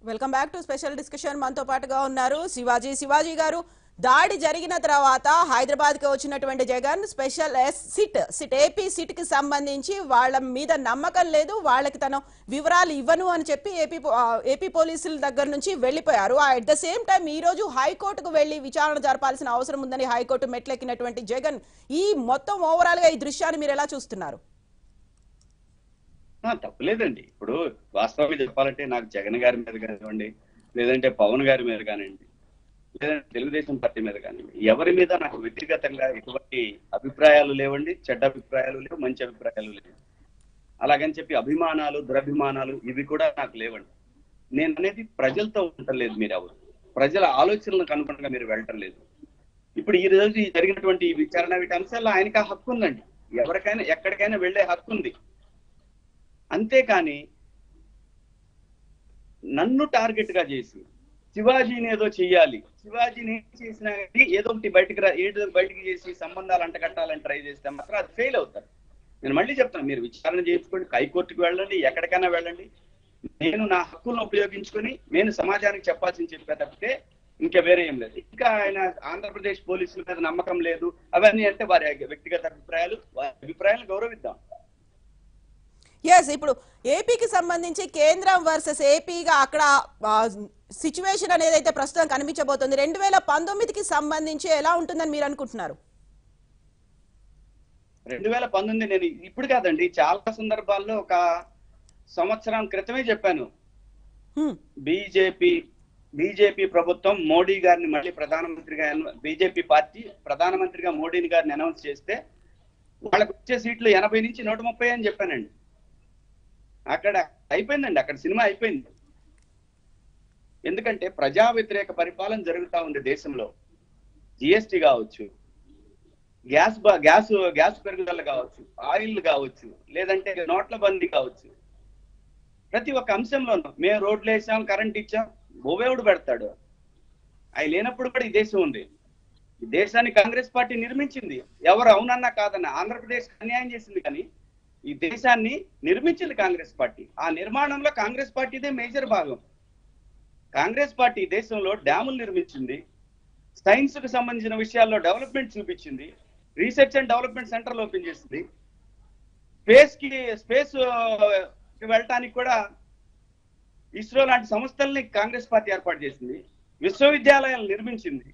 Welcome back to special discussion మనతో పాటుగా ఉన్నారు శివాజీ శివాజీ గారు దాడి జరిగిన తర్వాత హైదరాబాద్ కి వచ్చినటువంటి Jagan special S SIT SIT AP SIT కి సంబంధించి వాళ్ళ మీద నమ్మకం లేదు వాళ్ళకి తను వివరాలు ఇవ్వను అని చెప్పి ఏపీ పో- ఆ, ఏపీ పోలీసుల దగ్గర నుంచి వెళ్ళిపోయారు అట్ ద సేమ్ టైం ఈ రోజు హైకోర్టుకు వెళ్లి విచారణ జరపాల్సిన అవసరం ఉందని హైకోర్టు మెట్లెక్కినటువంటి జగన్ ఈ మొత్తం ఓవరాల్ గా ఈ దృశ్యాన్ని మీరు ఎలా చూస్తున్నారు ఆ, తప్పులేదండి ఇప్పుడు వాస్తవంగా చెప్పాలంటే నాకు జగన్ గారి మీద కానివ్వండి లేదంటే పవన్ గారి మీద కానివ్వండి లేదంటే తెలుగుదేశం పార్టీ మీద కానివ్వండి ఎవరి మీద నాకు వ్యక్తిగతంగా ఎటువంటి అభిప్రాయాలు లేవండి చెడ్డ అభిప్రాయాలు లేవు మంచి అభిప్రాయాలు లేవు అలాగని చెప్పి అభిమానాలు దురభిమానాలు ఇవి కూడా నాకు లేవండి నేను అనేది ప్రజలతో ఉండలేదు మీరు ఎవరు ప్రజల ఆలోచనలకు అనుగుణంగా మీరు వెళ్ళటం లేదు ఇప్పుడు ఈ రోజు ఈ జరిగినటువంటి ఈ విచారణ వీటి అంశాల్లో ఆయనకి ఆ హక్కు ఉందండి ఎవరికైనా ఎక్కడికైనా వెళ్ళే హక్కు ఉంది అంతేకాని నన్ను టార్గెట్ గా చేసి శివాజీని ఏదో చెయ్యాలి శివాజీని ఏం చేసినా కానీ ఏదో ఒకటి బయటకు రా ఏదో ఒకటి బయటకు చేసి సంబంధాలు అంటగట్టాలని ట్రై చేస్తే మాత్రం అది ఫెయిల్ అవుతారు నేను మళ్ళీ చెప్తాను మీరు విచారణ చేయించుకోండి హైకోర్టుకు వెళ్ళండి ఎక్కడికైనా వెళ్ళండి నేను నా హక్కులను ఉపయోగించుకొని నేను సమాజానికి చెప్పాల్సింది చెప్పే తప్పితే ఇంకా వేరే ఏం లేదు ఇంకా ఆయన ఆంధ్రప్రదేశ్ పోలీసుల మీద నమ్మకం లేదు అవన్నీ అంటే వారి వ్యక్తిగత అభిప్రాయాలు వారి అభిప్రాయాలను గౌరవిద్దాం ఎస్ ఇప్పుడు ఏపీకి సంబంధించి కేంద్రం వర్సెస్ ఏపీగా అక్కడ సిచ్యువేషన్ అనేది అయితే ప్రస్తుతం కనిపించబోతుంది రెండు వేల పంతొమ్మిదికి సంబంధించి ఎలా ఉంటుందని మీరు అనుకుంటున్నారు రెండు వేల పంతొమ్మిది నేను ఇప్పుడు కాదండి చాలా సందర్భాల్లో ఒక సంవత్సరం క్రితమే చెప్పాను హ్మ్, బీజేపీ బీజేపీ ప్రభుత్వం మోడీ గారిని మళ్ళీ ప్రధానమంత్రిగా బీజేపీ పార్టీ ప్రధానమంత్రిగా మోడీని గారిని అనౌన్స్ చేస్తే వాళ్ళకు వచ్చే సీట్లు ఎనభై నుంచి నూట ముప్పై అని చెప్పానండి అక్కడ అయిపోయిందండి అక్కడ సినిమా అయిపోయింది ఎందుకంటే ప్రజా వ్యతిరేక పరిపాలన జరుగుతా ఉంది దేశంలో జిఎస్టీ కావచ్చు గ్యాస్ బ- గ్యాస్ గ్యాస్ పెరుగుదల కావచ్చు ఆయిల్ కావచ్చు లేదంటే నోట్ల బందీ కావచ్చు ప్రతి ఒక్క అంశంలోనూ మేము రోడ్లు వేసాం కరెంట్ ఇచ్చాం బోవేవుడు పెడతాడు అవి లేనప్పుడు కూడా ఈ దేశం ఉంది ఈ దేశాన్ని కాంగ్రెస్ పార్టీ నిర్మించింది ఎవరు అవునన్నా కాదన్నా ఆంధ్రప్రదేశ్ అన్యాయం చేసింది కానీ ఈ దేశాన్ని నిర్మించింది కాంగ్రెస్ పార్టీ ఆ నిర్మాణంలో కాంగ్రెస్ పార్టీదే మేజర్ భాగం కాంగ్రెస్ పార్టీ ఈ దేశంలో డ్యాములు నిర్మించింది సైన్స్ కు సంబంధించిన విషయాల్లో డెవలప్మెంట్ చూపించింది రీసెర్చ్ అండ్ డెవలప్మెంట్ సెంటర్లు ఓపెన్ చేసింది స్పేస్ కి స్పేస్ కి వెళ్ళటానికి కూడా ఇస్రో లాంటి సంస్థల్ని కాంగ్రెస్ పార్టీ ఏర్పాటు చేసింది విశ్వవిద్యాలయాలు నిర్మించింది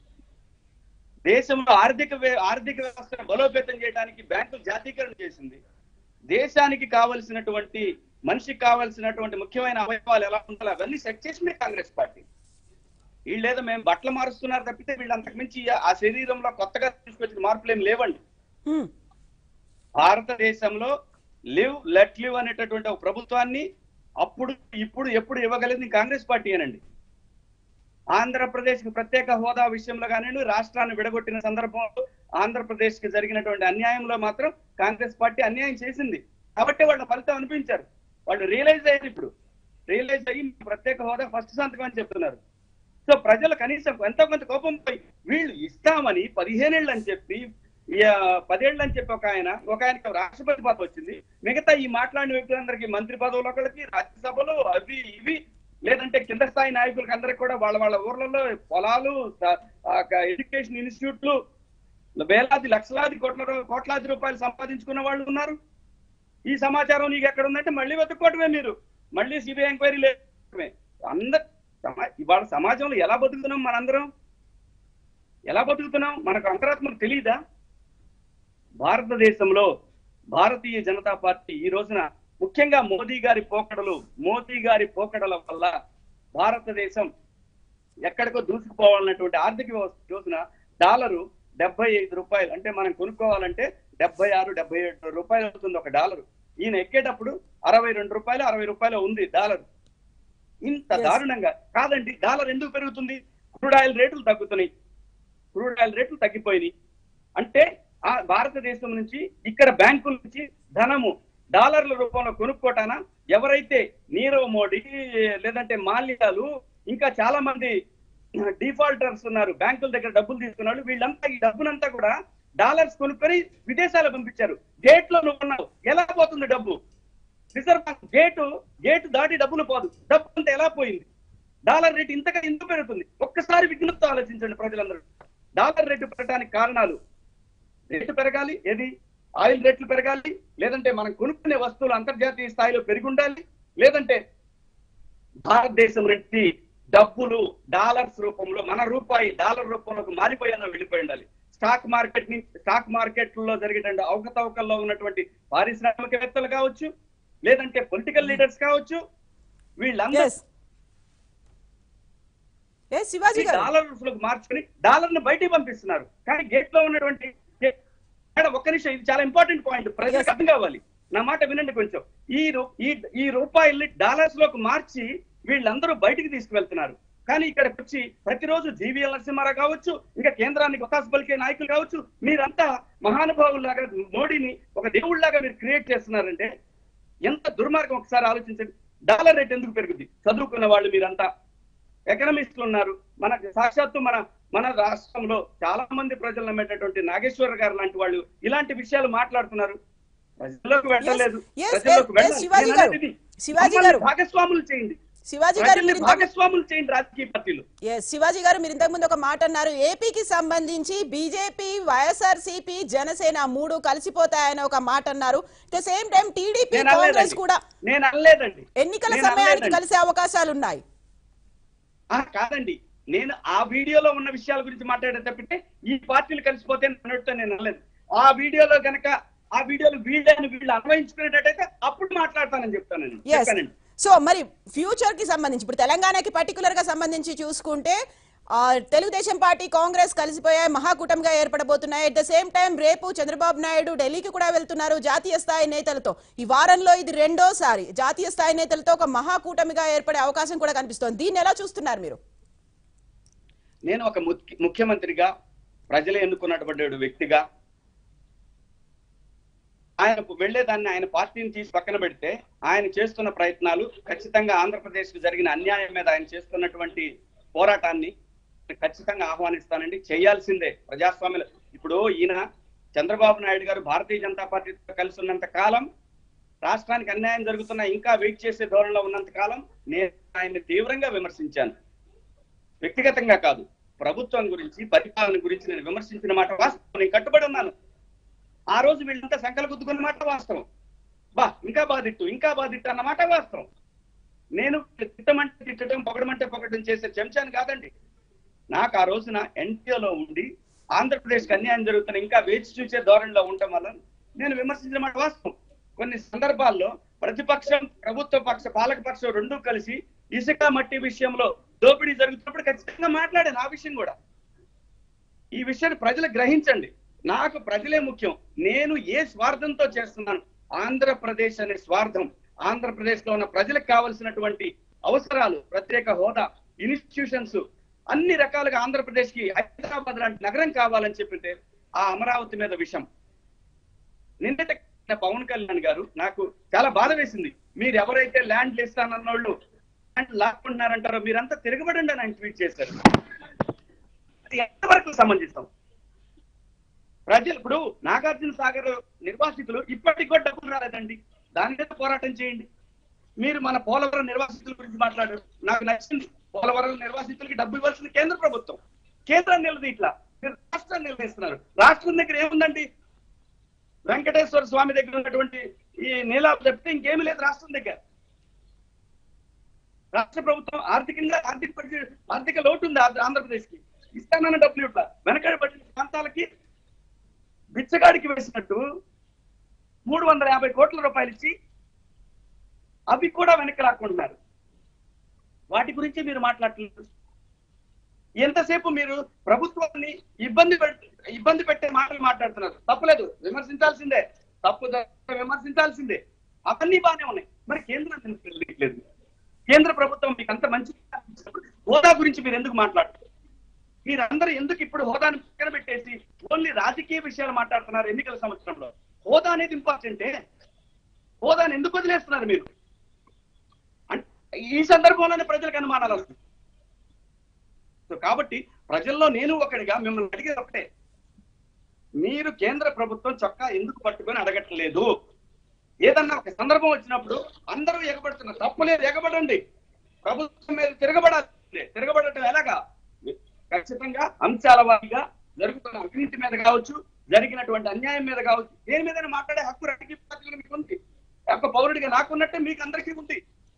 దేశంలో ఆర్థిక వ్య- ఆర్థిక వ్యవస్థను బలోపేతం చేయడానికి బ్యాంకులు జాతీకరణ చేసింది దేశానికి కావలసినటువంటి మనిషికి కావలసినటువంటి ముఖ్యమైన అవయవాలు ఎలా ఉండాలో అవన్నీ సెట్ చేసింది కాంగ్రెస్ పార్టీ వీళ్ళేదో మేము బట్టలు మారుస్తున్నారు తప్పితే వీళ్ళు అంతకుమించి ఆ శరీరంలో కొత్తగా తీసుకొచ్చిన మార్పులు ఏం లేవండి హ్మ్, భారతదేశంలో లివ్ లెట్ లివ్ అనేటటువంటి ఒక ప్రభుత్వాన్ని అప్పుడు ఇప్పుడు ఎప్పుడు ఇవ్వగలిగింది కాంగ్రెస్ పార్టీ అనండి ఆంధ్రప్రదేశ్ కి ప్రత్యేక హోదా విషయంలో కానివ్వండి రాష్ట్రాన్ని విడగొట్టిన సందర్భంలో ఆంధ్రప్రదేశ్ కి జరిగినటువంటి అన్యాయంలో మాత్రం కాంగ్రెస్ పార్టీ అన్యాయం చేసింది కాబట్టి వాళ్ళ ఫలితం అనిపించారు వాళ్ళు రియలైజ్ అయ్యారు ఇప్పుడు రియలైజ్ అయ్యి ప్రత్యేక హోదా ఫస్ట్ సంతకం అని చెప్తున్నారు సో ప్రజలు కనీసం ఎంతో కొంత కోపం పోయి వీళ్ళు ఇస్తామని పదిహేనేళ్ళు అని చెప్పి ఈ, ఆ, పదేళ్ళు అని చెప్పి ఒక ఆయన ఒక ఆయనకి రాష్ట్రపతి పదవి వచ్చింది మిగతా ఈ మాట్లాడిన వ్యక్తులందరికీ మంత్రి పదవులు ఒకళ్ళకి రాజ్యసభలు అవి ఇవి లేదంటే కింద స్థాయి నాయకులకి అందరికి కూడా వాళ్ళ వాళ్ళ ఊర్లలో పొలాలు స- ఆ, క- ఎడ్యుకేషన్ ఇన్స్టిట్యూట్లు వేలాది లక్షలాది కోట్ల రూ- కోట్లాది రూపాయలు సంపాదించుకున్న వాళ్ళు ఉన్నారు ఈ సమాచారం నీకు ఎక్కడ ఉందంటే మళ్ళీ వెతుక్కోవటమే మీరు మళ్ళీ సిబిఐ ఎంక్వైరీ లేవటమే అందరు సమా- ఇవాళ సమాజంలో ఎలా బతుకుతున్నాం మనందరం ఎలా బతుకుతున్నాం మనకు అంతరాత్మకు తెలియదా భారతదేశంలో భారతీయ జనతా పార్టీ ఈ రోజున ముఖ్యంగా మోదీ గారి పోకడలు మోదీ గారి పోకడల వల్ల భారతదేశం ఎక్కడికో దూసుకుపోవాలన్నటువంటి ఆర్థిక వ్యవస్థ ఈ రోజున డాలరు డెబ్బై ఐదు రూపాయలు అంటే మనం కొనుక్కోవాలంటే డెబ్బై ఆరు డెబ్బై ఏడు రూపాయలు అవుతుంది ఒక డాలరు ఈయన ఎక్కేటప్పుడు అరవై రెండు రూపాయలు అరవై రూపాయలు ఉంది డాలర్ ఇంత Yes. దారుణంగా కాదండి డాలర్ ఎందుకు పెరుగుతుంది క్రూడ్ ఆయిల్ రేట్లు తగ్గుతున్నాయి క్రూడ్ ఆయిల్ రేట్లు తగ్గిపోయినాయి అంటే ఆ భారతదేశం నుంచి ఇక్కడ బ్యాంకుల నుంచి ధనము డాలర్ల రూపంలో కొనుక్కోటాన ఎవరైతే నీరవ్ మోడీ లేదంటే మాల్యాలు ఇంకా చాలా మంది డిఫాల్టర్స్ ఉన్నారు బ్యాంకుల దగ్గర డబ్బులు తీసుకున్నారు వీళ్ళంతా ఈ డబ్బునంతా కూడా డాలర్స్ కొనుక్కొని విదేశాలకు పంపించారు గేట్ లో నువ్వు ఉన్నావు ఎలా పోతుంది డబ్బు రిజర్వ్ బ్యాంక్ గేటు గేటు దాటి డబ్బులు పోదు డబ్బు అంతా ఎలా పోయింది డాలర్ రేటు ఇంతగా ఎందుకు పెరుగుతుంది ఒక్కసారి విజ్ఞప్తి ఆలోచించండి ప్రజలందరూ డాలర్ రేటు పెరగడానికి కారణాలు రేటు పెరగాలి ఏది ఆయిల్ రేట్లు పెరగాలి లేదంటే మనం కొనుక్కునే వస్తువులు అంతర్జాతీయ స్థాయిలో పెరిగి ఉండాలి లేదంటే భారతదేశం నుంచి డబ్బులు డాలర్స్ రూపంలో మన రూపాయి డాలర్ రూపంలోకి మారిపోయానో వెళ్ళిపోయి ఉండాలి స్టాక్ మార్కెట్ ని స్టాక్ మార్కెట్ లో జరిగేటువంటి అవకతవకల్లో ఉన్నటువంటి పారిశ్రామికవేత్తలు కావచ్చు లేదంటే పొలిటికల్ లీడర్స్ కావచ్చు వీళ్ళందరూ ఎస్ ఎస్ శివాజీ గారు డాలర్స్ లోకి మార్చుకుని డాలర్ ని బయటికి పంపిస్తున్నారు కానీ గేట్ లో ఉన్నటువంటి మేడం ఒక్క నిమిషం ఇది చాలా ఇంపార్టెంట్ పాయింట్ ప్రజలకు Yes. అర్థం కావాలి నా మాట వినండి కొంచెం ఈ రూ- ఈ ఈ రూపాయల్ని డాలర్స్ లోకి మార్చి వీళ్ళందరూ బయటికి తీసుకువెళ్తున్నారు కానీ ఇక్కడికి వచ్చి ప్రతిరోజు జీవీఎల్ నరసింహారావు కావచ్చు ఇంకా కేంద్రానికి ఒకాసు పలికే నాయకులు కావచ్చు మీరంతా మహానుభావుల్లాగా మోడీని ఒక దేవుళ్లాగా మీరు క్రియేట్ చేస్తున్నారంటే ఎంత దుర్మార్గం ఒకసారి ఆలోచించండి డాలర్ రేట్ ఎందుకు పెరుగుద్ది చదువుకున్న వాళ్ళు మీరంతా ఎకనమిస్టులు ఉన్నారు మన సాక్షాత్తు మన మన రాష్ట్రంలో చాలా మంది ప్రజలు నమ్మేటటువంటి నాగేశ్వర గారు లాంటి వాళ్ళు ఇలాంటి విషయాలు మాట్లాడుతున్నారు ప్రజల్లోకి వెళ్ళలేదు yes, ప్రజల్లోకి yes, వెళ్ళాలి. శివాజీ నేను గారు, అనేది శివాజీ మమ్మల్ని గారు. భాగస్వాములు చేయండి శివాజీ గారు ప్రజల్ని మీరు ఇంతకు- భాగస్వాములు చేయండి రాజకీయ పార్టీలు ఎస్ శివాజీ గారు మీరు ఇంతకు ముందు ఒక మాట అన్నారు ఏపీకి సంబంధించి బీజేపీ వైఎస్ఆర్సీపీ జనసేన మూడు కలిసిపోతాయని ఒక మాట అన్నారు ద సేమ్ టైం టీడీపీ నేను కాంగ్రెస్ అనలేదండి కూడా నేను అనలేదండి ఎన్నికల నేను సమయానికి అనలేదండి. కలిసే అవకాశాలు ఉన్నాయి ఆ, కాదండి నేను ఆ వీడియోలో ఉన్న విషయాల గురించి మాట్లాడే తప్పితే ఈ పార్టీలు కలిసిపోతే అన్నట్టు నేను అనలేదు ఆ వీడియోలో గనక ఆ వీడియోలు వీళ్ళని వీళ్ళు అన్వయించుకునేటట్టయితే అప్పుడు మాట్లాడతానని చెప్తానండి ఎస్ చెప్పానండి సో మరి ఫ్యూచర్ కి సంబంధించి ఇప్పుడు తెలంగాణకి పర్టికులర్ గా సంబంధించి చూసుకుంటే ఆ, తెలుగుదేశం పార్టీ కాంగ్రెస్ కలిసిపోయాయి మహాకూటమిగా ఏర్పడబోతున్నాయి అట్ ద సేమ్ టైం రేపు చంద్రబాబు నాయుడు ఢిల్లీకి కూడా వెళ్తున్నారు జాతీయ స్థాయి నేతలతో ఈ వారంలో ఇది రెండోసారి జాతీయ స్థాయి నేతలతో ఒక మహాకూటమిగా ఏర్పడే అవకాశం కూడా కనిపిస్తోంది దీన్ని ఎలా చూస్తున్నారు మీరు నేను ఒక ముఖ్య- ముఖ్యమంత్రిగా ప్రజలు ఎన్నుకున్నటువంటి వ్యక్తిగా ఆయన వెళ్లేదాన్ని ఆయన పార్టీని తీసి పక్కన పెడితే ఆయన చేస్తున్న ప్రయత్నాలు ఖచ్చితంగా ఆంధ్రప్రదేశ్ కు జరిగిన అన్యాయం మీద ఆయన చేస్తున్నటువంటి పోరాటాన్ని ఖచ్చితంగా ఆహ్వానిస్తానండి చేయాల్సిందే ప్రజాస్వామ్యం ఇప్పుడు ఈయన చంద్రబాబు నాయుడు గారు భారతీయ జనతా పార్టీతో కలిసి ఉన్నంత కాలం రాష్ట్రానికి అన్యాయం జరుగుతున్నా ఇంకా వెయిట్ చేసే ధోరణిలో ఉన్నంత కాలం నేను ఆయన్ని తీవ్రంగా విమర్శించాను వ్యక్తిగతంగా కాదు ప్రభుత్వం గురించి పరిపాలన గురించి నేను విమర్శించిన మాట వాస్తవం నేను కట్టుబడి ఉన్నాను ఆ రోజు వీళ్ళంతా సంకల గుద్దుకున్న మాట వాస్తవం బా ఇంకా బాధిట్టు ఇంకా బాధిట్టు అన్న మాట వాస్తవం నేను తిట్టమంటే తిట్టడం పొగడమంటే పొగడం చేసే చెంచాను కాదండి నాకు ఆ రోజున ఎన్టీఏలో ఉండి ఆంధ్రప్రదేశ్ కి అన్యాయం జరుగుతున్న ఇంకా వేచి చూసే ధోరణిలో ఉండటం వల్ల నేను విమర్శించిన మాట వాస్తవం కొన్ని సందర్భాల్లో ప్రతిపక్షం ప్రభుత్వ పక్ష పాలక పక్షం రెండూ కలిసి ఇసుక మట్టి విషయంలో దోపిడీ జరుగుతున్నప్పుడు ఖచ్చితంగా మాట్లాడాను ఆ విషయం కూడా ఈ విషయాన్ని ప్రజలు గ్రహించండి నాకు ప్రజలే ముఖ్యం నేను ఏ స్వార్థంతో చేస్తున్నాను ఆంధ్రప్రదేశ్ అనే స్వార్థం ఆంధ్రప్రదేశ్ లో ఉన్న ప్రజలకు కావలసినటువంటి అవసరాలు ప్రత్యేక హోదా ఇన్స్టిట్యూషన్స్ అన్ని రకాలుగా ఆంధ్రప్రదేశ్ కి హైదరాబాద్ లాంటి నగరం కావాలని చెప్పితే ఆ అమరావతి మీద విషయం నిన్నటి పవన్ కళ్యాణ్ గారు నాకు చాలా బాధ వేసింది మీరు ఎవరైతే ల్యాండ్ ఇస్తానన్నోళ్ళు ల్యాండ్ లాక్కుంటున్నారంటారో మీరంతా తిరగబడండి అని ఆయన ట్వీట్ చేశారు అది ఎంతవరకు సమంజసం ప్రజలు ఇప్పుడు నాగార్జున సాగర్ నిర్వాసితులు ఇప్పటికి కూడా డబ్బులు రాలేదండి దాని మీద పోరాటం చేయండి మీరు మన పోలవరం నిర్వాసితుల గురించి మాట్లాడారు నాకు నచ్చింది పోలవరం నిర్వాసితులకి డబ్బు ఇవ్వాల్సింది కేంద్ర ప్రభుత్వం కేంద్రం నిలది ఇట్లా మీరు రాష్ట్రాన్ని నిర్ణయిస్తున్నారు రాష్ట్రం దగ్గర ఏముందండి వెంకటేశ్వర స్వామి దగ్గర ఉన్నటువంటి ఈ నీలాపు తప్పితే ఇంకేమీ లేదు రాష్ట్రం దగ్గర రాష్ట్ర ప్రభుత్వం ఆర్థికంగా ఆర్థిక పరిస్థితి ఆర్థిక లోటు ఉంది ఆంధ్ర- ఆంధ్రప్రదేశ్కి ఇస్తానన్న డబ్బులు ఇట్లా వెనకబడిన ప్రాంతాలకి బిచ్చగాడికి వేసినట్టు మూడు వందల యాభై కోట్ల రూపాయలు ఇచ్చి అవి కూడా వెనక్కి లాక్కుంటున్నారు వాటి గురించి మీరు మాట్లాడలేదు ఎంతసేపు మీరు ప్రభుత్వాన్ని ఇబ్బంది పెట్- ఇబ్బంది పెట్టే మాటలు మాట్లాడుతున్నారు తప్పులేదు విమర్శించాల్సిందే తప్పు ద- విమర్శించాల్సిందే అవన్నీ బాగానే ఉన్నాయి మరి కేంద్రం ఎందుకు తెలియట్లేదు కేంద్ర ప్రభుత్వం మీకు అంత మంచి హోదా గురించి మీరు ఎందుకు మాట్లాడుతున్నారు మీరందరూ ఎందుకు ఇప్పుడు హోదాను పక్కన పెట్టేసి ఓన్లీ రాజకీయ విషయాలు మాట్లాడుతున్నారు ఎన్నికల సంవత్సరంలో హోదా అనేది ఇంపార్టెంటే హోదాను ఎందుకు వదిలేస్తున్నారు మీరు అన్- ఈ సందర్భంలోనే ప్రజలకు అనుమానాలు వస్తాయి సో కాబట్టి ప్రజల్లో నేను ఒకటిగా మిమ్మల్ని అడిగేది ఒకటే మీరు కేంద్ర ప్రభుత్వం చొక్కా ఎందుకు పట్టుకొని అడగట్లేదు ఏదన్నా ఒక సందర్భం వచ్చినప్పుడు అందరూ ఎగబడుతున్నారు తప్పులేదు ఎగబడండి ప్రభుత్వం మీద తిరగబడాలి తిరగబడటం ఎలాగా ఖచ్చితంగా అంశాల వారీగా జరుగుతున్న అవినీతి మీద కావచ్చు జరిగినటువంటి అన్యాయం మీద కావచ్చు దేని మీద మాట్లాడే హక్కు రాజకీయ పార్టీలు మీకు ఉంది ఒక పౌరుడిగా నాకున్నట్టే మీకు అందరికీ ఉంది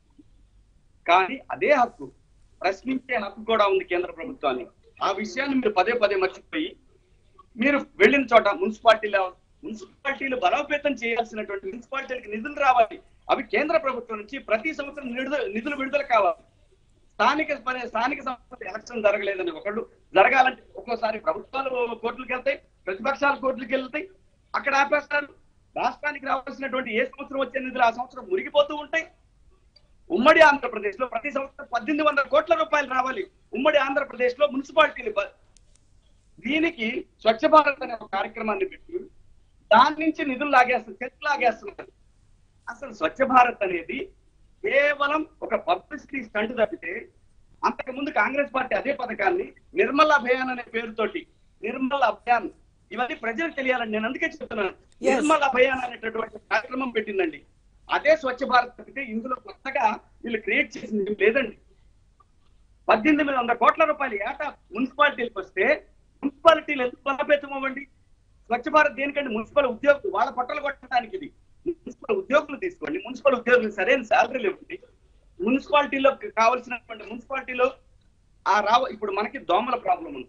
కానీ అదే హక్కు ప్రశ్నించే హక్కు కూడా ఉంది కేంద్ర ప్రభుత్వాన్ని ఆ విషయాన్ని మీరు పదే పదే మర్చిపోయి మీరు వెళ్ళిన చోట మున్సిపాలిటీలో మున్సిపాలిటీలు బలోపేతం చేయాల్సినటువంటి మున్సిపాలిటీలకు నిధులు రావాలి అవి కేంద్ర ప్రభుత్వం నుంచి ప్రతి సంవత్సరం నిధులు నిధులు విడుదల కావాలి స్థానిక పని స్థానిక సంస్థలు ఎలక్షన్ జరగలేదని ఒకళ్ళు జరగాలంటే ఒక్కోసారి ప్రభుత్వాలు కోర్టులకు వెళ్తాయి ప్రతిపక్షాలు కోర్టులకు వెళ్తాయి అక్కడ ఆపేస్తారు రాష్ట్రానికి రావాల్సినటువంటి ఏ సంవత్సరం వచ్చే నిధులు ఆ సంవత్సరం మురిగిపోతూ ఉంటాయి ఉమ్మడి ఆంధ్రప్రదేశ్ లో ప్రతి సంవత్సరం పద్దెనిమిది వందల కోట్ల రూపాయలు రావాలి ఉమ్మడి ఆంధ్రప్రదేశ్ లో మున్సిపాలిటీలు బ- దీనికి స్వచ్ఛ భారత్ అనే ఒక కార్యక్రమాన్ని పెట్టి దాని నుంచి నిధులు లాగేస్తున్నారు చెట్లు లాగేస్తున్నారు అసలు స్వచ్ఛ భారత్ అనేది కేవలం ఒక పబ్లిసిటీ స్టంట్ తప్పితే అంతకు ముందు కాంగ్రెస్ పార్టీ అదే పథకాన్ని నిర్మల్ అభియాన్ అనే పేరుతోటి నిర్మల్ అభియాన్ ఇవన్నీ ప్రజలకు తెలియాలని నేను అందుకే చెప్తున్నాను Yes. నిర్మల్ అభియాన్ అనేటటువంటి కార్యక్రమం పెట్టిందండి అదే స్వచ్ఛ భారత్ తప్పితే ఇందులో కొత్తగా వీళ్ళు క్రియేట్ చేసింది ఏం లేదండి పద్దెనిమిది వందల కోట్ల రూపాయలు ఏటా మున్సిపాలిటీలకు వస్తే మున్సిపాలిటీలు ఎందుకు బలోపేతం అవ్వండి స్వచ్ఛ భారత్ దేనికంటే మున్సిపల్ ఉద్యోగులు వాళ్ళ పట్టలు కొట్టడానికి ఇది మున్సిపల్ ఉద్యోగులు తీసుకోండి మున్సిపల్ ఉద్యోగులు సరైన శాలరీలు ఇవ్వండి మున్సిపాలిటీలో కావాల్సినటువంటి మున్సిపాలిటీలో ఆ రావ ఇప్పుడు మనకి దోమల ప్రాబ్లం ఉంది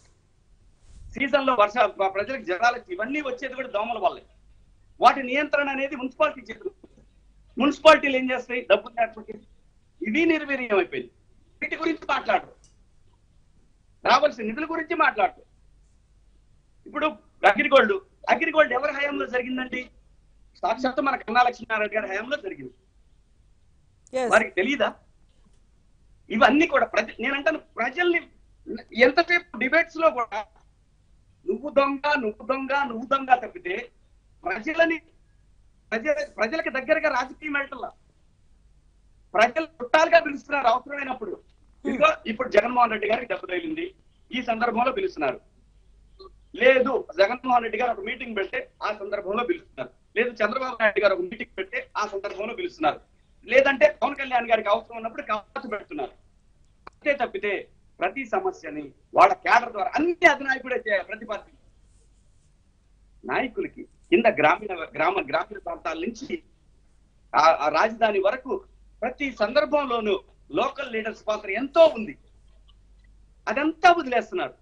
సీజన్ లో వర్ష ప్రజలకు జ్వరాలు వచ్చి ఇవన్నీ వచ్చేది కూడా దోమల వల్లే వాటి నియంత్రణ అనేది మున్సిపాలిటీ చేతులు మున్సిపాలిటీలు ఏం చేస్తాయి డబ్బులు లేకపోతే ఇది నిర్వీర్యం అయిపోయింది వీటి గురించి మాట్లాడరు రావాల్సిన నిధుల గురించి మాట్లాడరు ఇప్పుడు అగ్రిగోల్డ్ అగ్రిగోల్డ్ ఎవరి హయాంలో జరిగిందండి సాక్షాత్తు మన కన్నా లక్ష్మీనారాయణ గారి హయాంలో జరిగింది ఎస్ వారికి తెలియదా ఇవన్నీ కూడా ప్రజ నేనంటాను ప్రజల్ని ఎంతసేపు డిబేట్స్ లో కూడా నువ్వు దొంగ నువ్వు దొంగ నువ్వు దొంగ తప్పితే ప్రజలని ప్రజల ప్రజలకు దగ్గరగా రాజకీయం వెళ్ళటంలా ప్రజలు చుట్టాలుగా పిలుస్తున్నారు అవసరమైనప్పుడు ఇదిగో ఇప్పుడు జగన్మోహన్ రెడ్డి గారికి దెబ్బ తగిలింది ఈ సందర్భంలో పిలుస్తున్నారు లేదు జగన్మోహన్ రెడ్డి గారు ఒక మీటింగ్ పెడితే ఆ సందర్భంలో పిలుస్తున్నారు లేదు చంద్రబాబు నాయుడు గారు ఒక మీటింగ్ పెడితే ఆ సందర్భంలో పిలుస్తున్నారు లేదంటే పవన్ కళ్యాణ్ గారికి అవసరం ఉన్నప్పుడు కావచ్చు పెడుతున్నారు అంతే తప్పితే ప్రతి సమస్యని వాళ్ళ కేడర్ ద్వారా అన్ని అధినాయకుడే చేయాలి ప్రతి పార్టీ నాయకులకి కింద గ్రామీణ గ్రామ గ్రామీణ ప్రాంతాల నుంచి ఆ ఆ రాజధాని వరకు ప్రతి సందర్భంలోనూ లోకల్ లీడర్స్ పాత్ర ఎంతో ఉంది అదంతా వదిలేస్తున్నారు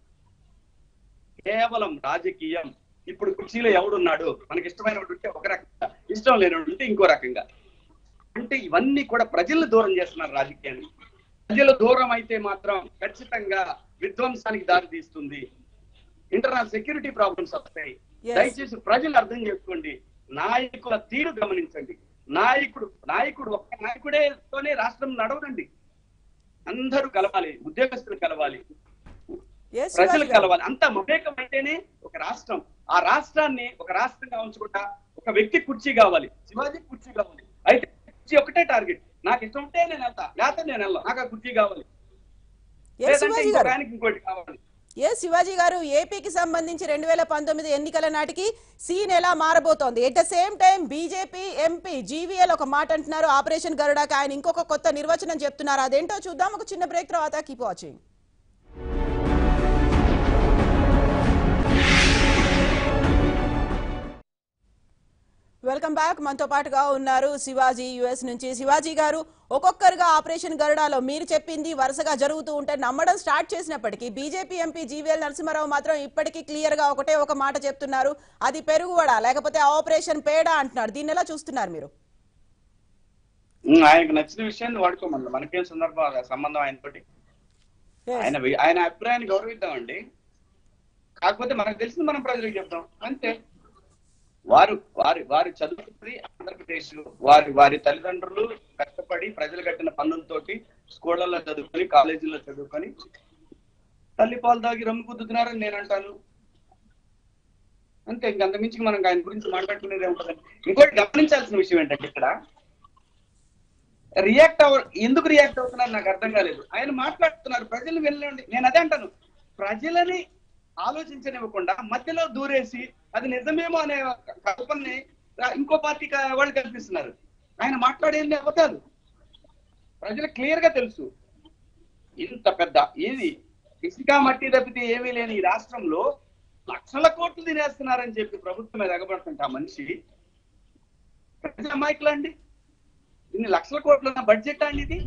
కేవలం రాజకీయం ఇప్పుడు కుర్చీలో ఎవడున్నాడు మనకి ఇష్టమైన వాడు ఉంటే ఒక రకంగా ఇష్టం లేనివాడు ఉంటే ఇంకో రకంగా అంటే ఇవన్నీ కూడా ప్రజలను దూరం చేస్తున్నారు రాజకీయాన్ని ప్రజలు దూరం అయితే మాత్రం ఖచ్చితంగా విధ్వంసానికి దారి తీస్తుంది ఇంటర్నల్ సెక్యూరిటీ ప్రాబ్లమ్స్ వస్తాయి Yes. దయచేసి ప్రజలు అర్థం చేసుకోండి నాయకుల తీరు గమనించండి నాయకుడు నాయకుడు ఒక్క నాయకుడేతోనే రాష్ట్రం నడవదండి అందరూ కలవాలి ఉద్యోగస్తులు కలవాలి ఎస్ ప్రజలు కలవాలి అంత మమేకం అయితేనే ఒక రాష్ట్రం ఆ రాష్ట్రాన్ని ఒక రాష్ట్రంగా ఉంచకుండా ఒక వ్యక్తి కుర్చీ కావాలి శివాజీ కుర్చీ కావాలి అయితే కుర్చీ ఒకటే టార్గెట్ నాకు ఇష్టం ఉంటే నేను వెళ్తా లేకపోతే నేను వెళ్ళా నాకు ఆ కుర్చీ కావాలి ఎస్ లేదంటే శివాజీ ఇంకొక గారు ఆయనకి ఇంకోటి కావాలి ఎస్ శివాజీ గారు ఏపీకి సంబంధించి రెండు వేల పంతొమ్మిది ఎన్నికల నాటికి సీన్ ఎలా మారబోతోంది at the same time BJP MP GVL ఒక మాట అంటున్నారు ఆపరేషన్ గరుడాకి ఆయన ఇంకొక కొత్త నిర్వచనం చెప్తున్నారు అదేంటో చూద్దాం ఒక చిన్న బ్రేక్ తర్వాత కీప్ వాచింగ్ వెల్కమ్ బ్యాక్ మనతో పాటుగా ఉన్నారు శివాజీ యుఎస్ నుంచి శివాజీ గారు ఒక్కొక్కరుగా ఆపరేషన్ గరుడాలో మీరు చెప్పింది వరుసగా జరుగుతూ ఉంటే నమ్మడం స్టార్ట్ చేసినప్పటికీ బీజేపీ ఎంపీ జీవీఎల్ నరసింహారావు మాత్రం ఇప్పటికీ క్లియర్ గా ఒకటే ఒక మాట చెప్తున్నారు అది పెరుగువడ లేకపోతే ఆపరేషన్ పేడ అంటున్నారు దీన్ని ఎలా చూస్తున్నారు మీరు ఉమ్, ఆయనకు నచ్చిన విషయాన్ని వాడుకోమన్నారు మనకేం సందర్భం సంబంధం ఆయనతోటి Yes. ఆయన వి- ఆయన అభిప్రాయాన్ని గౌరవిద్దామండి కాకపోతే మనకు తెలిసింది మనం ప్రజలకు చెప్తాం అంతే వారు వారి వారి చదువుకున్నది ఆంధ్రప్రదేశ్ వారి వారి తల్లిదండ్రులు కష్టపడి ప్రజలు కట్టిన పన్నులతోటి స్కూళ్ళల్లో చదువుకొని కాలేజీల్లో చదువుకొని తల్లి పాలు తాగి రమ్ము కుద్దుతున్నారని నేను అంటాను అంతే ఇంకంత మించి మనం ఆయన గురించి మాట్లాడుకునేది ఉంటుందండి ఇంకోటి గమనించాల్సిన విషయం ఏంటంటే ఇక్కడ రియాక్ట్ అవ ఎందుకు రియాక్ట్ అవుతున్నారు నాకు అర్థం కాలేదు ఆయన మాట్లాడుతున్నారు ప్రజలు వెళ్ళండి నేను అదే అంటాను ప్రజలని ఆలోచించనివ్వకుండా మధ్యలో దూరేసి అది నిజమేమో అనే కల్పనని ఇంకో పార్టీ కా- వాళ్ళు కల్పిస్తున్నారు ఆయన మాట్లాడేది అబద్ధాలు ప్రజలకు క్లియర్ గా తెలుసు ఇంత పెద్ద ఇది ఇసుక మట్టి తప్పితే ఏమీ లేని ఈ రాష్ట్రంలో లక్షల కోట్లు తినేస్తున్నారని చెప్పి ప్రభుత్వం మీద ఎగబడుతుంటే ఆ మనిషి ప్రజల అమాయకులు అండి ఇన్ని లక్షల కోట్ల బడ్జెట్ అండి ఇది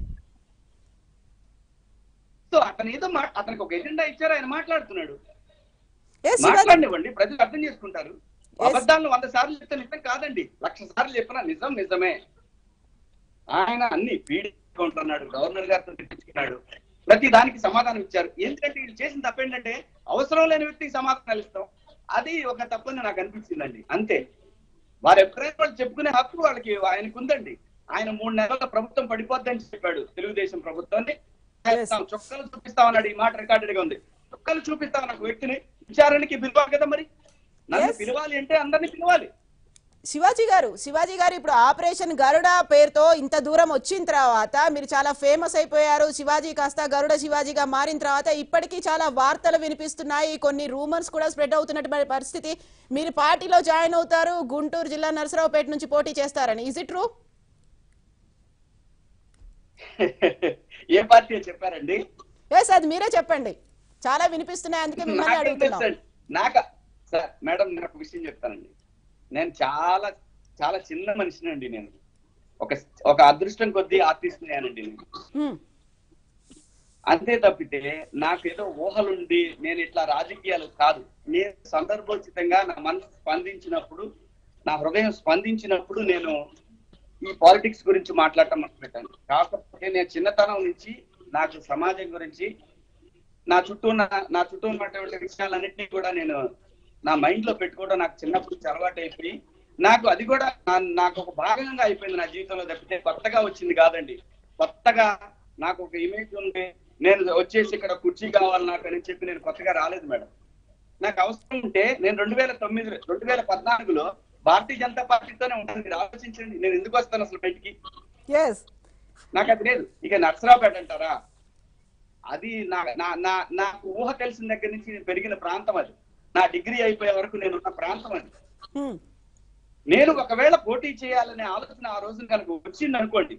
సో అతను ఏదో మా అతనికి ఒక ఎజెండా ఇచ్చారు ఆయన మాట్లాడుతున్నాడు Yes, శివాజీ మాట్లాడినివ్వండి ప్రజలు అర్థం చేసుకుంటారు Yes. అబద్ధాలను వంద సార్లు చెప్తే నిజం కాదండి లక్ష సార్లు చెప్పినా నిజం నిజమే ఆయన అన్ని పీడించుకుంటున్నాడు గవర్నర్ గారితో తెప్పించుకున్నాడు ప్రతి దానికి సమాధానం ఇచ్చారు ఎందుకంటే వీళ్ళు చేసిన తప్పేంటంటే అవసరం లేని వ్యక్తికి సమాధానాలు ఇస్తాం అది ఒక తప్పని నాకు అనిపించిందండి అంతే వారు ఎప్పుడైనా వాళ్ళు చెప్పుకునే హక్కు వాళ్ళకి ఆయనకు ఉందండి ఆయన మూడు నెలల ప్రభుత్వం పడిపోద్దని చెప్పాడు తెలుగుదేశం ప్రభుత్వాన్ని చేస్తాం, చుక్కలు చూపిస్తామన్నాడు ఈ మాట రికార్డెడ్ గా ఉంది చుక్కలు చూపిస్తామన్న ఒక వ్యక్తిని విచారణకి పిలవాలి కదా మరి నన్ను Yes. పిలవాలి అంటే అందరిని పిలవాలి శివాజీ గారు శివాజీ గారు ఇప్పుడు ఆపరేషన్ గరుడ పేరుతో ఇంత దూరం వచ్చిన తర్వాత మీరు చాలా ఫేమస్ అయిపోయారు శివాజీ కాస్త గరుడ శివాజీగా మారిన తర్వాత ఇప్పటికీ చాలా వార్తలు వినిపిస్తున్నాయి కొన్ని రూమర్స్ కూడా స్ప్రెడ్ అవుతున్నటువంటి పరిస్థితి మీరు పార్టీలో జాయిన్ అవుతారు గుంటూరు జిల్లా నరసరావుపేట నుంచి పోటీ చేస్తారని ఇజ్ ఇట్ ట్రూ ఏ పార్టీ చెప్పారండి ఎస్ అది మీరే చెప్పండి చాలా వినిపిస్తున్నాయి అందుకే మిమ్మల్ని నాకేం అడుగుతున్నాం తెలుసండి నాక సార్ మేడం నేను ఒక విషయం చెప్తానండి నేను చాలా చాలా చిన్న మనిషినండి నేను ఒక ఒక అదృష్టం కొద్దీ ఆర్టిస్ట్ అయ్యానండి నేను హ్మ్. అంతే తప్పితే నాకేదో ఊహలుండి నేను ఇట్లా రాజకీయాలు కాదు నేను సందర్భోచితంగా నా మనసు స్పందించినప్పుడు నా హృదయం స్పందించినప్పుడు నేను ఈ పాలిటిక్స్ గురించి మాట్లాడటం మొదలుపెట్టాను కాకపోతే నేను చిన్నతనం నుంచి నాకు సమాజం గురించి నా చుట్టూ ఉన్న నా చుట్టూ ఉన్నటువంటి విషయాలన్నింటినీ కూడా నేను నా మైండ్ లో పెట్టుకోవడం నాకు చిన్నప్పుడు నుంచి అలవాటు అయిపోయి నాకు అది కూడా నా- నాకు ఒక భాగంగా అయిపోయింది నా జీవితంలో తప్పితే కొత్తగా వచ్చింది కాదండి కొత్తగా నాకు ఒక ఇమేజ్ ఉంది నేను వచ్చేసి ఇక్కడ కుర్చీ కావాలి నాకు అని చెప్పి నేను కొత్తగా రాలేదు మేడం నాకు అవసరం ఉంటే నేను రెండు వేల తొమ్మిది రెండు వేల పద్నాలుగులో భారతీయ జనతా పార్టీతోనే ఉంటాను మీరు ఆలోచించండి నేను ఎందుకు వస్తాను అసలు బయటికి ఎస్ నాకు అది లేదు ఇక నర్సరావుపేట అంటారా అది నా నా నా నాకు ఊహ తెలిసిన దగ్గర నుంచి నేను పెరిగిన ప్రాంతం అది నా డిగ్రీ అయిపోయే వరకు నేను ఉన్న ప్రాంతం అది హ్మ్. నేను ఒకవేళ పోటీ చేయాలనే ఆలోచన ఆ రోజున కనుక వచ్చింది అనుకోండి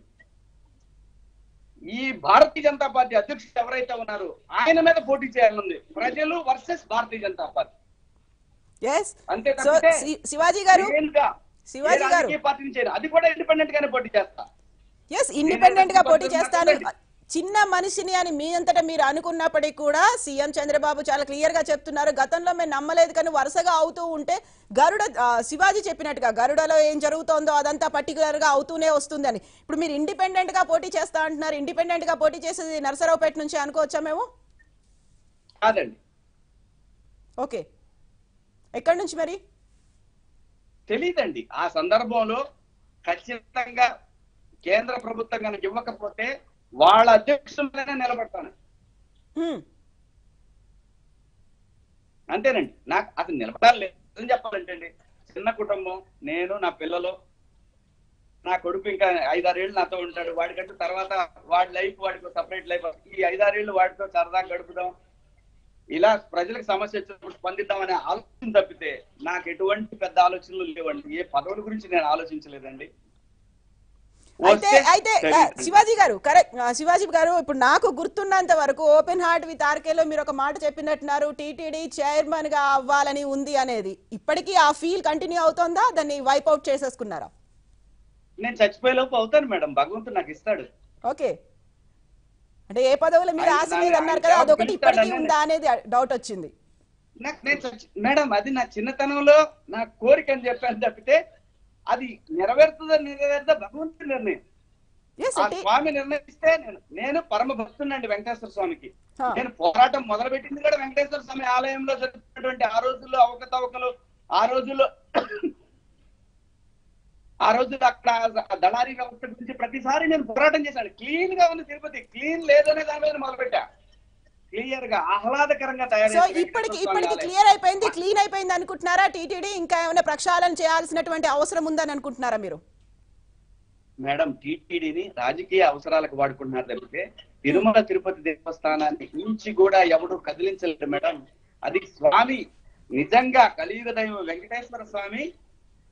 ఈ భారతీయ జనతా పార్టీ అధ్యక్షుడు ఎవరైతే ఉన్నారో ఆయన మీద పోటీ చేయాలనుంది ప్రజలు versus Bharatiya Janata party yes అంతే సో తప్పితే శి- శివాజీ గారు నేనుగా శివాజీ ఏ గారు. రాజకీయ పార్టీని చేయను అది కూడా ఇండిపెండెంట్ గానే పోటీ చేస్తా ఎస్ ఇండిపెండెంట్ గా నేను పోటీ నాకు చేస్తాను తెలియదు. చిన్న మనిషిని అని మీ అంతటా మీరు అనుకున్నప్పటికీ కూడా సీఎం చంద్రబాబు చాలా క్లియర్ గా చెప్తున్నారు గతంలో మేము నమ్మలేదు కానీ వరుసగా అవుతూ ఉంటే గరుడ ఆ, శివాజీ చెప్పినట్టుగా గరుడలో ఏం జరుగుతోందో అదంతా పర్టికులర్ గా అవుతూనే వస్తుందని ఇప్పుడు మీరు ఇండిపెండెంట్ గా పోటీ చేస్తా అంటున్నారు ఇండిపెండెంట్ గా పోటీ చేసేది నరసరావుపేట నుంచి అనుకోవచ్చా మేము కాదండి ఓకే ఎక్కడి నుంచి మరి తెలియదండి ఆ సందర్భంలో ఖచ్చితంగా కేంద్ర ప్రభుత్వం కనుక ఇవ్వకపోతే వాళ్ళ అధ్యక్షులనే నిలబడతాను హ్మ్. అంతేనండి నాకు అసలు నిలబడాలి లేదు నిజం చెప్పాలంటే అండి చిన్న కుటుంబం నేను నా పిల్లలు నా కొడుకు ఇంకా ఐదారేళ్ళు నాతో ఉంటాడు వాడికంటూ తర్వాత వాడి లైఫ్ వాడికి సపరేట్ లైఫ్ ఈ ఐదారేళ్ళు వాడితో సరదా గడుపుదాం ఇలా ప్రజలకు సమస్య వచ్చినప్పుడు స్పందిద్దామనే ఆలోచన తప్పితే నాకు ఎటువంటి పెద్ద ఆలోచనలు లేవండి ఏ పదవుల గురించి నేను ఆలోచించలేదండి అయితే వస్తే అయితే ఆ, తెలియదు. శివాజీ గారు కరెక్ట్ ఆ, శివాజీ గారు ఇప్పుడు నాకు గుర్తున్నంత వరకు ఓపెన్ హార్ట్ విత్ ఆర్కేలో మీరు ఒక మాట చెప్పినట్టున్నారు టీటీడీ చైర్మన్ గా అవ్వాలని ఉంది అనేది ఇప్పటికీ ఆ ఫీల్ కంటిన్యూ అవుతోందా దాన్ని వైప్ అవుట్ చేసేసుకున్నారా నేను చచ్చిపోయే లోపు అవుతాను మేడం భగవంతుడు నాకు ఇస్తాడు ఓకే అంటే ఏ పదవులు మీరు ఆయన ఆశ నన్ను లేదు అన్నారు ఆయన కదా జాబ్ అదొకటి ఇప్పటికీ పిలుస్తాడని ఉందా అనేది డౌట్ వచ్చింది నాకు నేను చచ్చి- మేడం అది నా చిన్నతనంలో నా కోరిక అని చెప్పాను తప్పితే అది నెరవేరుతుందో నెరవేరుతుందో భగవంతుడి నిర్ణయం ఎస్ ఆ స్వామి నిర్ణయిస్తే నేను నేను పరమ భక్తునండి వెంకటేశ్వర స్వామికి హా. నేను పోరాటం మొదలు పెట్టింది కూడా వెంకటేశ్వర స్వామి ఆలయంలో జరుగుతున్నటువంటి ఆ రోజుల్లో అవకతవకలు ఆ రోజుల్లో ఆ రోజుల్లో అక్కడ దళారీ వ్యవస్థ గురించి ప్రతిసారి నేను పోరాటం చేశాను క్లీన్ గా ఉంది తిరుపతి క్లీన్ లేదనే దాని మీద మొదలు పెట్టా క్లియర్ గా ఆహ్లాదకరంగా తయారు సో ఇప్పటికి ఇప్పటికి క్లియర్ అయిపోయింది క్లీన్ అయిపోయింది అనుకుంటున్నారా టీటీడీ ఇంకా ఏమైనా ప్రక్షాళన చేయాల్సినటువంటి అవసరం ఉందని అనుకుంటున్నారా మీరు మేడం టీటీడీని రాజకీయ అవసరాలకు వాడుకుంటున్నారు తప్పితే తిరుమల తిరుపతి దేవస్థానాన్ని ఇంచి కూడా ఎవడు కదిలించలేడు మేడం అది స్వామి నిజంగా కలియుగ దైవం వెంకటేశ్వర స్వామి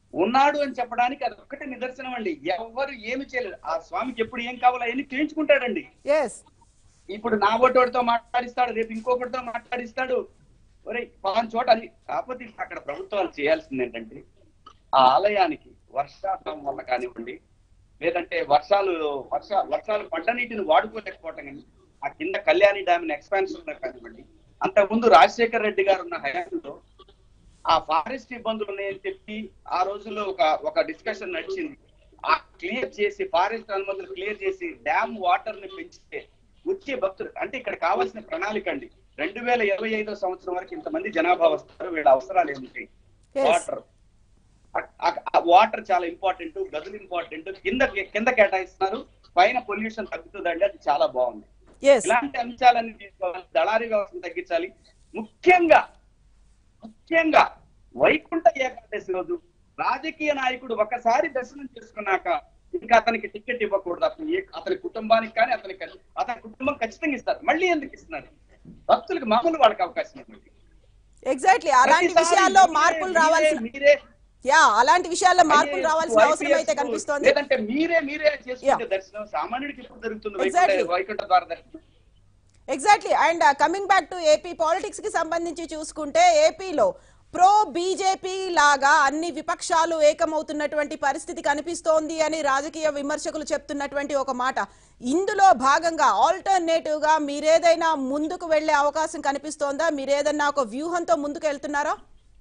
ఉన్నాడు అని చెప్పడానికి అది ఒక్కటే నిదర్శనం అండి ఎవరు ఏమి చేయలేదు ఆ స్వామికి ఎప్పుడు ఏం కావాలో అవన్నీ చేయించుకుంటాడండి ఎస్ ఇప్పుడు నా ఓటోడితో మాట్లాడిస్తాడు రేపు ఇంకొకటితో మాట్లాడిస్తాడు ఒరే పలానా చోట అని కాకపోతే ఇప్పుడు అక్కడ ప్రభుత్వాలు చేయాల్సింది ఏంటంటే ఆ ఆలయానికి వర్షాకాలం వల్ల కానివ్వండి లేదంటే వర్షాలు వర్ష వర్షాలు పంట నీటిని వాడుకోలేకపోవటం కానీ ఆ కింద కళ్యాణి డ్యామ్ ఎక్స్పాన్షన్ కానివ్వండి అంతకుముందు రాజశేఖర్ రెడ్డి గారు ఉన్న హయాంలో ఆ ఫారెస్ట్ ఇబ్బందులు ఉన్నాయని చెప్పి ఆ రోజుల్లో ఒక ఒక డిస్కషన్ నడిచింది ఆ క్లియర్ చేసి ఫారెస్ట్ అనుమతులు క్లియర్ చేసి డ్యామ్ వాటర్ ని పెంచితే వచ్చే భక్తులు అంటే ఇక్కడ కావాల్సిన ప్రణాళిక అండి రెండు వేల ఇరవై ఐదో సంవత్సరం వరకు ఇంతమంది జనాభా వస్తారు వీళ్ళ అవసరాలు ఏమిటి Yes. వాటర్ వాటర్ చాలా ఇంపార్టెంట్ గదులు ఇంపార్టెంట్ కింద కింద కేటాయిస్తున్నారు పైన పొల్యూషన్ తగ్గుతుందండి అది చాలా బాగుంది ఎస్ ఇలాంటి అంశాలన్నీ తీసుకోవాలి దళారీ వ్యవస్థను తగ్గించాలి ముఖ్యంగా ముఖ్యంగా వైకుంఠ ఏకాదశి రోజు రాజకీయ నాయకుడు ఒకసారి దర్శనం చేసుకున్నాక ఇంకా అతనికి టికెట్ ఇవ్వకూడదు అతని ఏ- అతని కుటుంబానికి కానీ అతనికి కానీ- అతని కుటుంబం ఖచ్చితంగా ఇస్తారు మళ్ళీ ఎందుకు ఇస్తున్నారు భక్తులకు మామూలు వాళ్ళకి అవకాశం ఇవ్వండి ఎగ్జాక్ట్లీ అలాంటి ప్రతిసారి విషయాల్లో మీరే- మార్పులు మీరే- రావాల్సిన మీరే యా అలాంటి విషయాల్లో మార్పులు IAS, రావాల్సిన అవసరం అయితే IPS, కనిపిస్తోంది లేదంటే మీరే మీరే చేసుకుంటే Yeah. దర్శనం సామాన్యుడికి ఎప్పుడు జరుగుతుంది Exactly. వైకుంఠ వైకుంఠ ద్వార దర్శనం exactly and coming back to AP politics కి సంబంధించి చూసుకుంటే ఏపీలో ప్రో బీజేపీ లాగా అన్ని విపక్షాలు ఏకమవుతున్నటువంటి పరిస్థితి కనిపిస్తోంది అని రాజకీయ విమర్శకులు చెప్తున్నటువంటి ఒక మాట ఇందులో భాగంగా ఆల్టర్నేటివ్ గా మీరేదైనా ముందుకు వెళ్లే అవకాశం కనిపిస్తోందా మీరేదైనా ఒక వ్యూహంతో ముందుకు వెళ్తున్నారా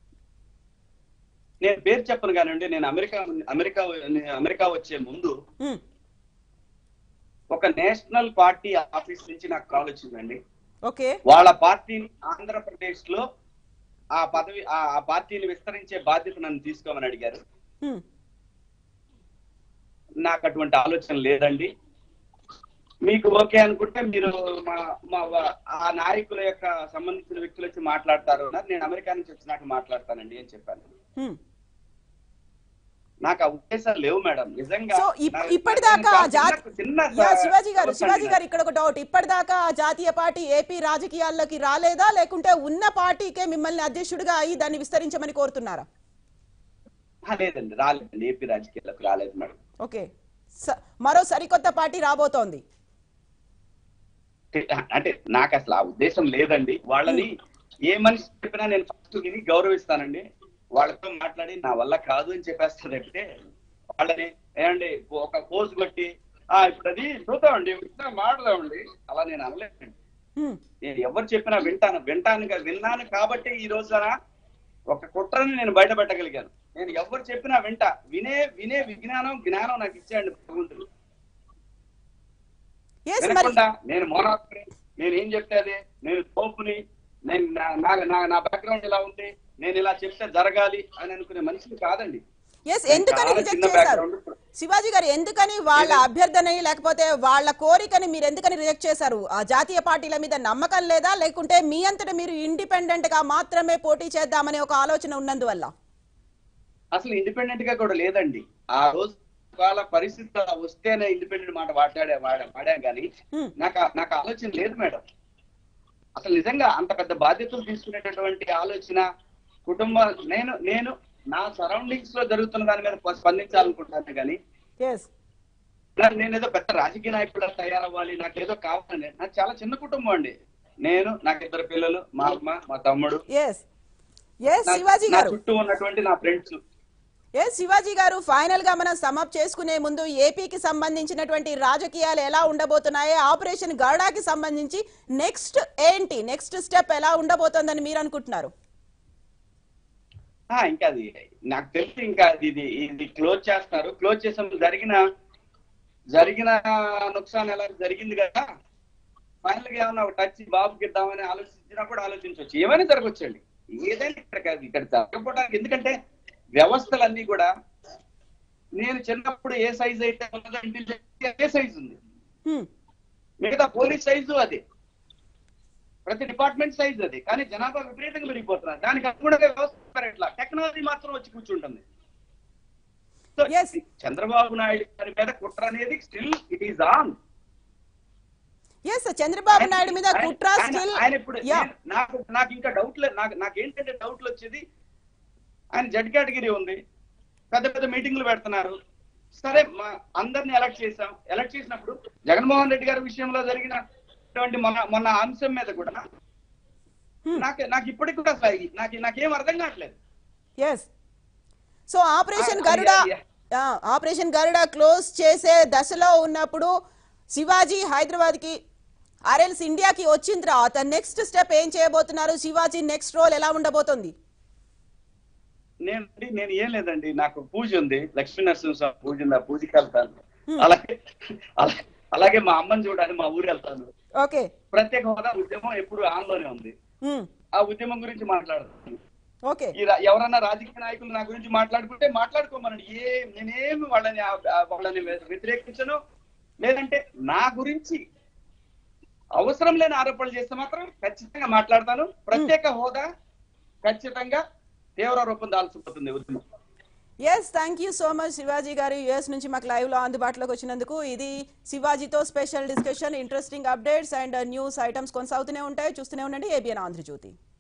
నేను పేరు చెప్పను కానివ్వండి నేను అమెరికా అమెరికా అమెరికా వచ్చే ముందు Hmm. ఒక నేషనల్ పార్టీ ఆఫీస్ నుంచి నాకు కాల్ వచ్చిందండి ఓకే వాళ్ళ పార్టీని ఆంధ్రప్రదేశ్ లో ఆ పదవి ఆ ఆ పార్టీని విస్తరించే బాధ్యత నన్ను తీసుకోమని అడిగారు Hmm. నాకు అటువంటి ఆలోచన లేదండి మీకు ఓకే అనుకుంటే మీరు మా మా వా- ఆ నాయకుల యొక్క సంబంధించిన వ్యక్తులు వచ్చి మాట్లాడతారు అన్నారు నేను అమెరికా నుంచి వచ్చినాక మాట్లాడతానండి అని చెప్పాను Hmm. నాకు ఆ ఉద్దేశాలు లేవు మేడం నిజంగా సో ఇప్- నా- ఇప్పటిదాకా నేను జాతి చిన్న- చిన్న యా, శివాజీ గారు సమస్య శివాజీ అండి గారు ఇక్కడ ఒక డౌట్ ఇప్పటిదాకా ఆ జాతీయ పార్టీ ఏపీ రాజకీయాల్లోకి రాలేదా లేకుంటే ఉన్న పార్టీకే మిమ్మల్ని అధ్యక్షుడిగా అయ్యి దాన్ని విస్తరించమని కోరుతున్నారా ఆ, లేదండి రాలేదండి ఏపీ రాజకీయాలకు రాలేదు మేడం ఓకే స- మరో సరికొత్త పార్టీ రాబోతోంది అంటే నాకు అసలు ఆ ఉద్దేశం లేదండి వాళ్ళని ఏ మనిషి చెప్పినా నేను ఫస్ట్ విని గౌరవిస్తానండి వాళ్ళతో మాట్లాడి నా వల్ల కాదు అని చెప్పేస్తానంటే వాళ్ళని ఏమండి ఒక పోజ్ కొట్టి ఆ ఇప్పుడు అది చూద్దామండి వింటా మాట్లాడదామండి అలా నేను అనలేదండి హ్మ్. నేను ఎవరు చెప్పినా వింటాను వింటాను కా- విన్నాను కాబట్టి ఈ రోజున ఒక కుట్రని నేను బయట పెట్టగలిగాను నేను ఎవరు చెప్పినా వింటా వినే వినే విజ్ఞానం జ్ఞానం నాకు ఇచ్చాడు భగవంతుడు ఎస్ మరి వినకుండా నేను మోనాఫ్ని నేను ఏం చెప్తే అదే నేను తోపుని నేను నా- నా నా- నా బ్యాక్గ్రౌండ్ ఇలా ఉంది నేను ఇలా చెప్తే జరగాలి అని అనుకునే మనిషిని కాదండి ఎస్ ఎందుకని చాలా రిజెక్ట్ చిన్న చేశారు background. శివాజీ గారు ఎందుకని వాళ్ళ అభ్యర్థనని లేకపోతే వాళ్ళ కోరికని మీరు ఎందుకని రిజెక్ట్ చేశారు ఆ జాతీయ పార్టీల మీద నమ్మకం లేదా లేకుంటే మీ అంతట మీరు ఇండిపెండెంట్ గా మాత్రమే పోటీ చేద్దామనే ఒక ఆలోచన ఉన్నందువల్ల అసలు ఇండిపెండెంట్ గా కూడా లేదండి ఆ రోజు వాళ్ళ పరిస్థితి అలా వస్తేనే ఇండిపెండెంట్ మాట మాట్లాడే వాడా వాడాం కానీ హ్మ్. నాకు ఆ- నాకు ఆలోచన లేదు మేడం అసలు నిజంగా అంత పెద్ద బాధ్యతలు తీసుకునేటటువంటి ఆలోచన కుటుంబ నేను నేను నా సరౌండింగ్స్ లో జరుగుతున్న దాని మీద స్పందించాలనుకుంటాను కానీ ఎస్ నాకు నేను ఏదో పెద్ద రాజకీయ నాయకుడు తయారవ్వాలి నాకు ఏదో కావాలని నాకు చాలా చిన్న కుటుంబం అండి నేను నాకు ఇద్దరు పిల్లలు మా అమ్మ మా తమ్ముడు ఎస్ ఎస్ నా- శివాజీ నా గారు చుట్టూ ఉన్నటువంటి నా ఫ్రెండ్స్ ఎస్ శివాజీ గారు ఫైనల్ గా మనం సమప్ చేసుకునే ముందు ఏపీకి సంబంధించినటువంటి రాజకీయాలు ఎలా ఉండబోతున్నాయో ఆపరేషన్ గరుడాకి సంబంధించి నెక్స్ట్ ఏంటి నెక్స్ట్ స్టెప్ ఎలా ఉండబోతోందని మీరు అనుకుంటున్నారు ఆ, ఇంకా అది నాకు తెలిసి ఇంకా అది ఇది ఇది క్లోజ్ చేస్తారు క్లోజ్ చేసే ముందు జరిగిన జరిగిన నుక్సాన్ ఎలా జరిగింది కదా ఫైనల్ గా ఏమన్నా ఒక టచ్ బాబుకి ఇద్దామని ఆలోచించినా కూడా ఆలోచించవచ్చు ఏమైనా జరగవచ్చండి ఏదైనా ఇక్కడ కాదు ఇక్కడ జరగకపోవడానికి ఎందుకంటే వ్యవస్థలన్నీ కూడా నేను చిన్నప్పుడు ఏ సైజ్ అయితే ఉన్నదో ఇంటెలిజెన్స్ అదే సైజ్ ఉంది హ్మ్. మిగతా పోలీస్ సైజు అదే ప్రతి డిపార్ట్మెంట్ సైజ్ అది కానీ జనాభా విపరీతంగా పెరిగిపోతున్నారు దానికి అనుగుణంగా వ్యవస్థ ఎట్లా టెక్నాలజీ మాత్రం వచ్చి కూర్చుంటుంది సో Yes. చంద్రబాబు నాయుడు గారి మీద కుట్ర అనేది still it is on yes Chandrababu Naidu మీద కుట్ర స్టిల్ ఆయన ఇప్పుడు యా నేను- నాకు నాకు ఇంకా డౌట్ లేదు నాకు నాకు ఏంటంటే డౌట్లు వచ్చేది ఆయన జడ్ కేటగిరీ ఉంది పెద్ద పెద్ద మీటింగ్లు పెడుతున్నారు సరే మా అందరిని ఎలక్ట్ చేశాం ఎలక్ట్ చేసినప్పుడు జగన్మోహన్ రెడ్డి గారి విషయంలో జరిగినటువంటి మొన్న మొన్న అంశం మీద కూడా నాకు నాకు ఇప్పటికి కూడా అసలు ఇది- నాకు నాకేం అర్థం కావట్లేదు ఎస్ సో ఆపరేషన్ ఆ, గరుడ యా, ఆ, ఆపరేషన్ గరుడ క్లోజ్ చేసే దశలో ఉన్నప్పుడు శివాజీ హైదరాబాద్ కి ఆర్ఎల్స్ ఇండియాకి వచ్చిన తర్వాత నెక్స్ట్ స్టెప్ ఏం చేయబోతున్నారు శివాజీ నెక్స్ట్ రోల్ ఎలా ఉండబోతుంది నేను నేను ఏం లేదండి నాకు పూజ ఉంది లక్ష్మీ నరసింహస్వామి పూజ ఉంది ఆ పూజకి వెళ్తాను అలాగే అలా- అలాగే మా అమ్మని చూడాలి మా ఊరు వెళ్తాను ఓకే ప్రత్యేక హోదా ఉద్యమం ఎప్పుడు ఆన్ లోనే ఉంది ఆ ఉద్యమం గురించి మాట్లాడుతాను ఓకే ఈ రా- ఎవరన్నా రాజకీయ నాయకులు నా గురించి మాట్లాడుకుంటే మాట్లాడుకోమనండి ఏ నేనేమి వాళ్ళని ఆ- ఆ వాళ్ళని వ్యతిరేకించను లేదంటే నా గురించి అవసరం లేని ఆరోపణలు చేస్తే మాత్రం ఖచ్చితంగా మాట్లాడతాను ప్రత్యేక హోదా ఖచ్చితంగా తీవ్ర రూపం దాల్చిపోతుంది ఉద్యమం yes thank you so much Shivaji garu US నుంచి మాకు లైవ్ లో అందుబాటులోకి వచ్చినందుకు ఇది శివాజీతో special discussion interesting updates and news items కొనసాగుతూనే ఉంటాయి చూస్తూనే ఉండండి ఏబిఎన్ ఆంధ్రజ్యోతి